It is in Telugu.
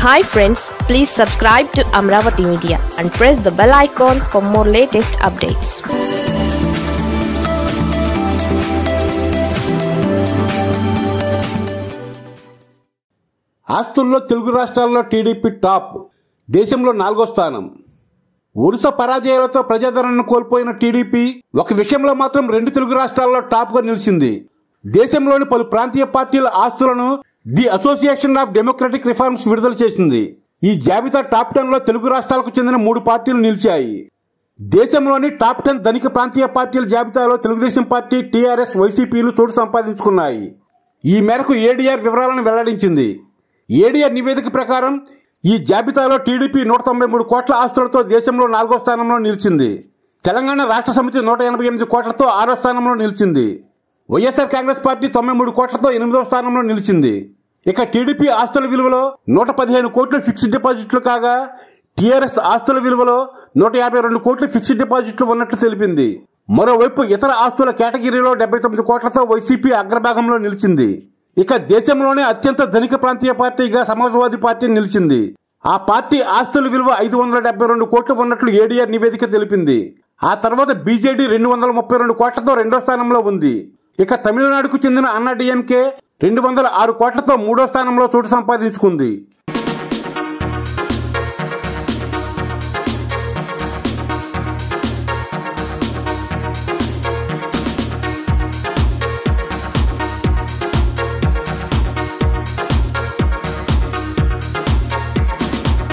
hi friends please subscribe to Amaravati Media and press the bell icon for more latest updates ఆస్తుల్లో తెలుగు రాష్ట్రాల్లో టీడీపీ టాప్ దేశంలో నాలుగో స్థానం వరుస పరాజయాలతో ప్రజాదరణను కోల్పోయిన టీడీపీ ఒక విషయంలో మాత్రం రెండు తెలుగు రాష్ట్రాల్లో టాప్గా నిలిచింది దేశంలోని పలు ప్రాంతీయ పార్టీల ఆస్తులను the Association of Democratic Reforms విడుదల చేసింది ఈ జాబితా టాప్ టెన్ లో తెలుగు రాష్ట్రాలకు చెందిన మూడు పార్టీలు నిలిచాయి దేశంలోని టాప్ టెన్ ధనిక ప్రాంతీయ పార్టీల జాబితాలో తెలుగుదేశం పార్టీ టీఆర్ఎస్ వైసీపీలు చోటు సంపాదించుకున్నాయి ఈ మేరకు ఏడీఆర్ వివరాలను వెల్లడించింది ఏడీఆర్ నివేదిక ప్రకారం ఈ జాబితాలో టీడీపీ నూట తొంభై మూడు కోట్ల ఆస్తులతో దేశంలో నాలుగో స్థానంలో నిలిచింది తెలంగాణ రాష్ట్ర సమితి నూట ఎనభై ఎనిమిది కోట్లతో ఆరో స్థానంలో నిలిచింది వైఎస్ఆర్ కాంగ్రెస్ పార్టీ తొంభై మూడు కోట్లతో ఎనిమిదో స్థానంలో నిలిచింది ఇక టీడీపీ ఆస్తుల విలువలో నూట పదిహేను కోట్లు ఫిక్స్డ్ డిపాజిట్లు కాగా టీఆర్ఎస్ ఆస్తుల విలువలో నూట యాభై రెండు కోట్ల ఫిక్స్డ్ డిపాజిట్లు ఉన్నట్లు తెలిపింది మరోవైపు ఇతర ఆస్తుల కేటగిరీలో డెబ్బై తొమ్మిది కోట్లతో వైసీపీ అగ్రభాగంలో నిలిచింది ఇక దేశంలోనే అత్యంత ధనిక ప్రాంతీయ పార్టీగా సమాజ్వాదీ పార్టీ నిలిచింది ఆ పార్టీ ఆస్తుల విలువ ఐదు వందల డెబ్బై రెండు కోట్లు ఉన్నట్లు ఏడీఆర్ నివేదిక తెలిపింది ఆ తర్వాత బీజేడీ రెండు వందల ముప్పై రెండు కోట్లతో రెండో స్థానంలో ఉంది ఇక తమిళనాడుకు చెందిన అన్నా డిఎంకే రెండు వందల ఆరు కోట్లతో మూడో స్థానంలో చోటు సంపాదించుకుంది